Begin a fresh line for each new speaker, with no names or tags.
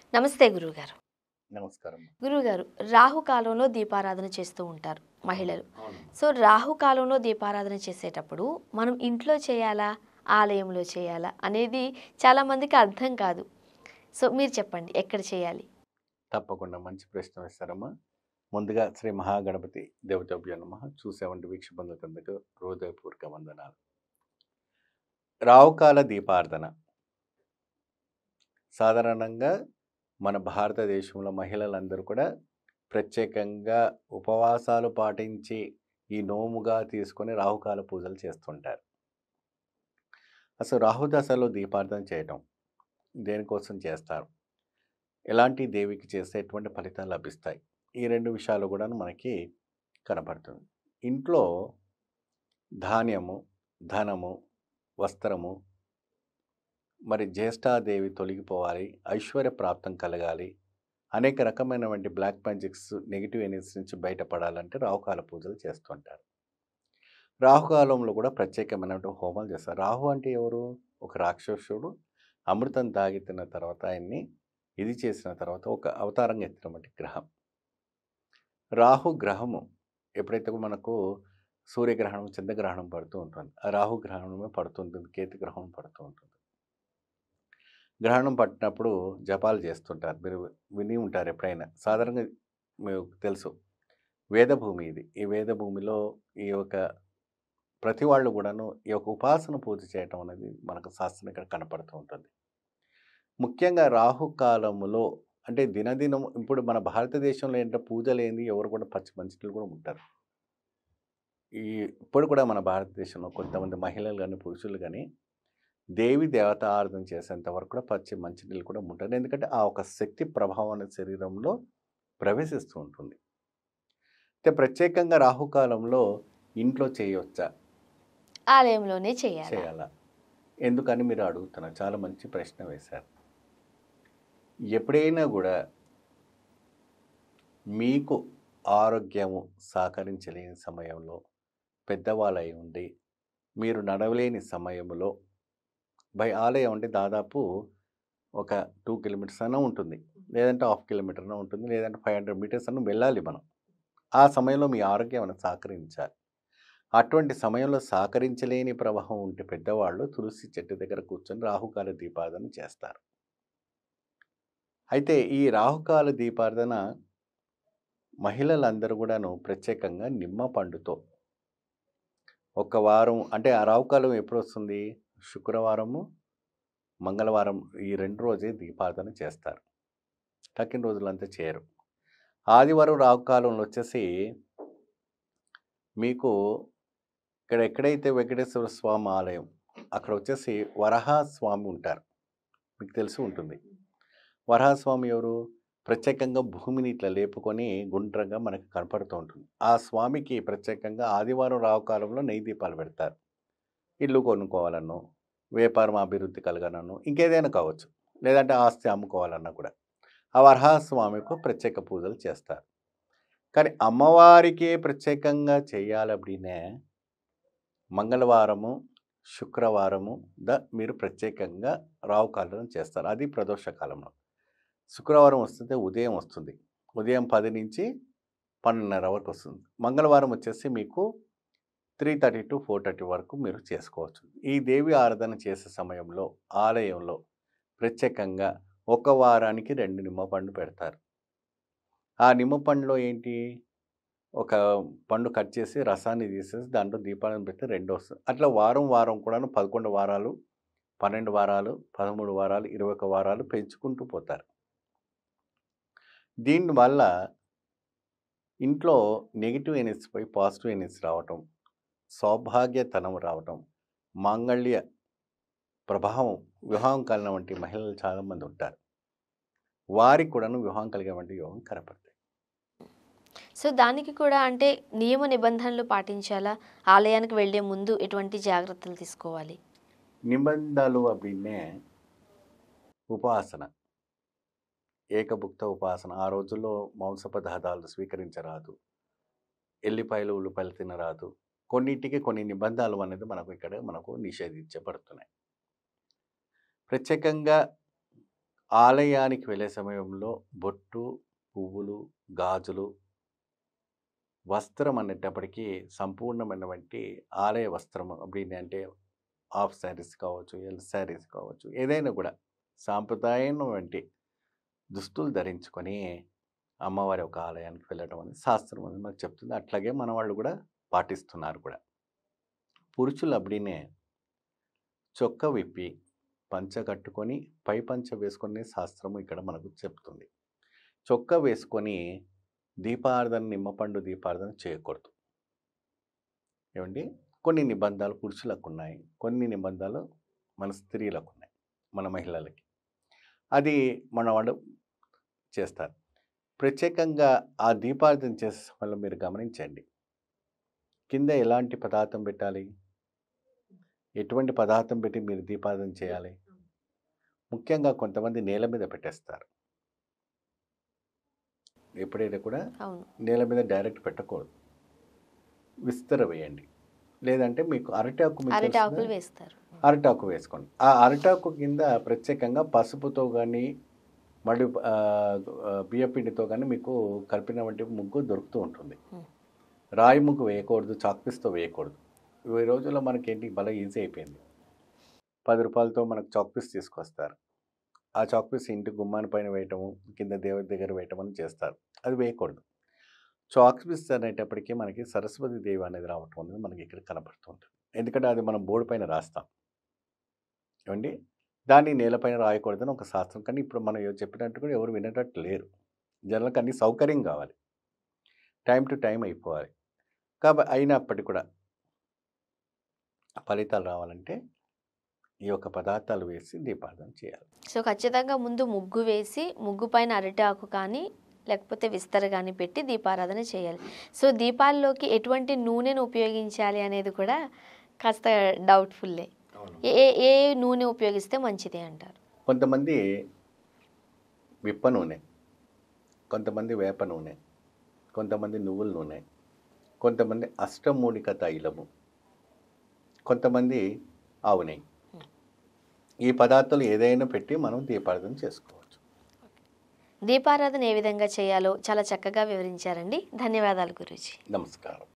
నమస్తే గురువుగారు
నమస్కారం
గురువుగారు రాహుకాలంలో దీపారాధన చేస్తూ ఉంటారు మహిళలు
అవును
సో రాహుకాలంలో దీపారాధన చేసేటప్పుడు మనం ఇంట్లో చేయాలా ఆలయంలో చేయాలా అనేది చాలామందికి అర్థం కాదు సో మీరు చెప్పండి ఎక్కడ చేయాలి
తప్పకుండా మంచి ప్రశ్న వేస్తారమ్మా ముందుగా శ్రీ మహాగణపతి దేవతభ్య నమ చూసేవంటి వీక్షబంధుల కిందకు హృదయపూర్వక వందనాలు రావుకాల దీపార్థన సాధారణంగా మన భారతదేశంలో మహిళలందరూ కూడా ప్రత్యేకంగా ఉపవాసాలు పాటించి ఈ నోముగా తీసుకొని రాహుకాల పూజలు చేస్తుంటారు అసలు రాహుదశలో దీపార్థన చేయటం దేనికోసం చేస్తారు ఎలాంటి దేవికి చేస్తే ఎటువంటి ఫలితాలు లభిస్తాయి ఈ రెండు విషయాలు కూడా మనకి కనపడుతుంది ఇంట్లో ధాన్యము ధనము వస్త్రము మరి జ్యేష్ఠాదేవి తొలగిపోవాలి ఐశ్వర్య ప్రాప్తం కలగాలి అనేక రకమైనటువంటి బ్లాక్ మ్యాజిక్స్ నెగిటివ్ ఎనర్జీస్ నుంచి బయటపడాలంటే రాహుకాల పూజలు చేస్తుంటారు రాహుకాలంలో కూడా ప్రత్యేకమైనటువంటి హోమాలు చేస్తారు రాహు అంటే ఎవరు ఒక రాక్షసుడు అమృతం తాగి తిన్న తర్వాత ఆయన్ని ఇది చేసిన తర్వాత ఒక అవతారంగా ఎత్తినటువంటి గ్రహం రాహు గ్రహము ఎప్పుడైతే మనకు సూర్యగ్రహణం చంద్రగ్రహణం పడుతూ ఉంటుంది ఆ రాహు గ్రహణమే పడుతుంటుంది కేతు గ్రహణం పడుతూ ఉంటుంది గ్రహణం పట్టినప్పుడు జపాలు చేస్తుంటారు మీరు విని ఉంటారు ఎప్పుడైనా సాధారణంగా మీకు తెలుసు వేదభూమి ఇది ఈ వేదభూమిలో ఈ యొక్క ప్రతి వాళ్ళు కూడాను ఈ యొక్క ఉపాసన పూజ చేయటం అనేది మనకు శాస్త్రం ఇక్కడ కనపడుతూ ఉంటుంది ముఖ్యంగా రాహుకాలములో అంటే దినదినం ఇప్పుడు మన భారతదేశంలో ఏంటంటే పూజలు ఏంది ఎవరు కూడా పచ్చి మంచినీళ్ళు కూడా ఉంటారు ఈ ఇప్పుడు కూడా మన భారతదేశంలో కొంతమంది మహిళలు కానీ పురుషులు కానీ దేవి దేవత ఆరాధన చేసేంత వరకు కూడా పచ్చి మంచినీళ్ళు కూడా ఉంటారు ఎందుకంటే ఆ ఒక శక్తి ప్రభావం అనేది శరీరంలో ప్రవేశిస్తూ ఉంటుంది అయితే ప్రత్యేకంగా రాహుకాలంలో ఇంట్లో చేయవచ్చా
ఆలయంలోనే చేయాలి
చేయాలా ఎందుకని మీరు అడుగుతున్నారు చాలా మంచి ప్రశ్న వేశారు ఎప్పుడైనా కూడా మీకు ఆరోగ్యము సహకరించలేని సమయంలో పెద్దవాళ్ళై ఉండి మీరు నడవలేని సమయంలో బై ఆలయం అంటే దాదాపు ఒక టూ కిలోమీటర్స్ అన్న ఉంటుంది లేదంటే హాఫ్ కిలోమీటర్ అన్న ఉంటుంది లేదంటే ఫైవ్ హండ్రెడ్ మీటర్స్ అన్న వెళ్ళాలి మనం ఆ సమయంలో మీ ఆరోగ్యం మనం సహకరించాలి అటువంటి సమయంలో సహకరించలేని ప్రవాహం ఉంటే పెద్దవాళ్ళు తులసి చెట్టు దగ్గర కూర్చొని రాహుకాల దీపారాధన చేస్తారు అయితే ఈ రాహుకాల దీపారాధన మహిళలందరూ కూడాను ప్రత్యేకంగా నిమ్మ పండుతో ఒక వారం అంటే ఆ రాహుకాలం ఎప్పుడు వస్తుంది శుక్రవారము మంగళవారం ఈ రెండు రోజే దీపారాధన చేస్తారు తక్కిన రోజులంతా చేయరు ఆదివారం రాహుకాలంలో వచ్చేసి మీకు ఇక్కడ ఎక్కడైతే వెంకటేశ్వర స్వామి ఆలయం అక్కడ వచ్చేసి వరహ స్వామి ఉంటారు మీకు తెలిసి ఉంటుంది వరహ స్వామి ఎవరు ప్రత్యేకంగా భూమిని ఇట్లా లేపుకొని గుండ్రంగా మనకు కనపడుతూ ఉంటుంది ఆ స్వామికి ప్రత్యేకంగా ఆదివారం రావుకాలంలో నెయ్యి దీపాలు పెడతారు ఇల్లు కొనుక్కోవాలనో వ్యాపారం అభివృద్ధి కలగనను ఇంకేదైనా కావచ్చు లేదంటే ఆస్తి అమ్ముకోవాలన్నా కూడా ఆ వరహ స్వామికి ప్రత్యేక పూజలు చేస్తారు కానీ అమ్మవారికి ప్రత్యేకంగా చేయాలి అప్పుడినే మంగళవారము శుక్రవారము ద మీరు ప్రత్యేకంగా రావుకాలం చేస్తారు అది ప్రదోష కాలంలో శుక్రవారం వస్తుంటే ఉదయం వస్తుంది ఉదయం పది నుంచి పన్నెండున్నర వరకు వస్తుంది మంగళవారం వచ్చేసి మీకు three thirty to four thirty వరకు మీరు చేసుకోవచ్చు ఈ దేవి ఆరాధన చేసే సమయంలో ఆలయంలో ప్రత్యేకంగా ఒక వారానికి రెండు నిమ్మ పండు పెడతారు ఆ నిమ్మ పండులో ఏంటి ఒక పండు కట్ చేసి రసాన్ని తీసేసి దాంట్లో దీపాలను పెడితే రెండు వస్తుంది అట్లా వారం వారం కూడా పదకొండు వారాలు పన్నెండు వారాలు పదమూడు వారాలు ఇరవై ఒక వారాలు పెంచుకుంటూ పోతారు దీనివల్ల ఇంట్లో నెగిటివ్ ఎనర్జీ పోయి పాజిటివ్ ఎనర్జీ రావటం సౌభాగ్యతనం రావటం మాంగళ్య ప్రభావం వివాహం కలిగిన వంటి మహిళలు చాలామంది ఉంటారు వారికి కూడాను వివాహం కలిగే వంటి యోగం కనపడుతుంది
సో దానికి కూడా అంటే నియమ నిబంధనలు పాటించాలా ఆలయానికి వెళ్ళే ముందు ఎటువంటి జాగ్రత్తలు తీసుకోవాలి
నిబంధనలు అప్పుడిన్నే ఉపాసన ఏకభుక్త ఉపాసన ఆ రోజుల్లో మాంస పదార్థాలు స్వీకరించరాదు ఎల్లిపాయలు ఉల్లిపాయలు తినరాదు కొన్నిటికి కొన్ని నిబంధనలు అనేది మనకు ఇక్కడ మనకు నిషేధించబడుతున్నాయి ప్రత్యేకంగా ఆలయానికి వెళ్ళే సమయంలో బొట్టు పువ్వులు గాజులు వస్త్రం అనేటప్పటికీ సంపూర్ణమైనటువంటి ఆలయ వస్త్రం అప్పుడు అంటే హాఫ్ శారీస్ కావచ్చు ఎల్ శారీస్ కావచ్చు ఏదైనా కూడా సాంప్రదాయమైనటువంటి దుస్తులు ధరించుకొని అమ్మవారి ఒక ఆలయానికి వెళ్ళడం అనేది శాస్త్రం అనేది మనకు చెప్తుంది అట్లాగే మన వాళ్ళు కూడా పాటిస్తున్నారు కూడా పురుషులు అప్పుడే చొక్క విప్పి పంచ కట్టుకొని పై పంచ వేసుకొని శాస్త్రము ఇక్కడ మనకు చెప్తుంది చొక్క వేసుకొని దీపారాధన నిమ్మపండు దీపారాధన చేయకూడదు ఏమండి కొన్ని నిబంధనలు పురుషులకు ఉన్నాయి కొన్ని నిబంధనలు మన స్త్రీలకు ఉన్నాయి మన మహిళలకి అది మన వాళ్ళు చేస్తారు ప్రత్యేకంగా ఆ దీపారాధన చేసే సమయంలో మీరు గమనించండి కింద ఎలాంటి పదార్థం పెట్టాలి ఎటువంటి పదార్థం పెట్టి మీరు దీపారాధన చేయాలి ముఖ్యంగా కొంతమంది నేల మీద పెట్టేస్తారు ఎప్పుడైతే కూడా
అవును
నేల మీద డైరెక్ట్ పెట్టకూడదు విస్తర వేయండి లేదంటే మీకు అరటాకు మీకు
అరటి
తెలుసునా?
ఆకులు వేస్తారు
అరటాకు వేసుకోండి ఆ అరటాకు కింద ప్రత్యేకంగా పసుపుతో కానీ మళ్ళీ ఆ, ఆ, బియ్యపిండితో కానీ మీకు కలిపిన వంటి ముగ్గు దొరుకుతూ ఉంటుంది
Hmm.
రాయి ముగ్గు వేయకూడదు చాక్పీస్తో వేయకూడదు ఈ రోజుల్లో మనకేంటి భలే ఈజీ అయిపోయింది పది రూపాయలతో మనకు చాక్పీస్ తీసుకొస్తారు ఆ చాక్పీస్ ఇంటి గుమ్మాని పైన వేయటము కింద దేవుడి దగ్గర వేయటం అని చేస్తారు అది వేయకూడదు చాక్పీస్ అనేటప్పటికీ మనకి సరస్వతి దేవి అనేది రావటం అనేది మనకి ఇక్కడ కనపడుతుంది ఎందుకంటే అది మనం బోర్డు పైన రాస్తాం ఏమండి దాన్ని నేలపైన రాయకూడదని ఒక శాస్త్రం కానీ ఇప్పుడు మనం ఎవరు చెప్పినట్టు కూడా ఎవరు వినేటట్టు లేరు జనాలకు అన్ని సౌకర్యం కావాలి టైం టు టైం అయిపోవాలి కాబట్టి అయినప్పటికీ కూడా ఫలితాలు రావాలంటే ఈ యొక్క పదార్థాలు వేసి దీపార్థన చేయాలి
సో ఖచ్చితంగా ముందు ముగ్గు వేసి ముగ్గు పైన అరటి ఆకు కానీ లేకపోతే విస్తర కానీ పెట్టి దీపారాధన చేయాలి సో దీపాల్లోకి ఎటువంటి నూనెను ఉపయోగించాలి అనేది కూడా కాస్త డౌట్ఫుల్లే ఏ ఏ- ఏ నూనె ఉపయోగిస్తే మంచిది అంటారు
కొంతమంది విప్ప నూనె కొంతమంది వేప నూనె కొంతమంది నువ్వుల నూనె కొంతమంది అష్టమూలిక తైలము కొంతమంది ఆవు నెయ్యి ఈ పదార్థాలు ఏదైనా పెట్టి మనం దీపార్థన చేసుకోవచ్చు
దీపారాధన ఏ విధంగా చేయాలో చాలా చక్కగా వివరించారండి ధన్యవాదాలు గురూజీ
నమస్కారం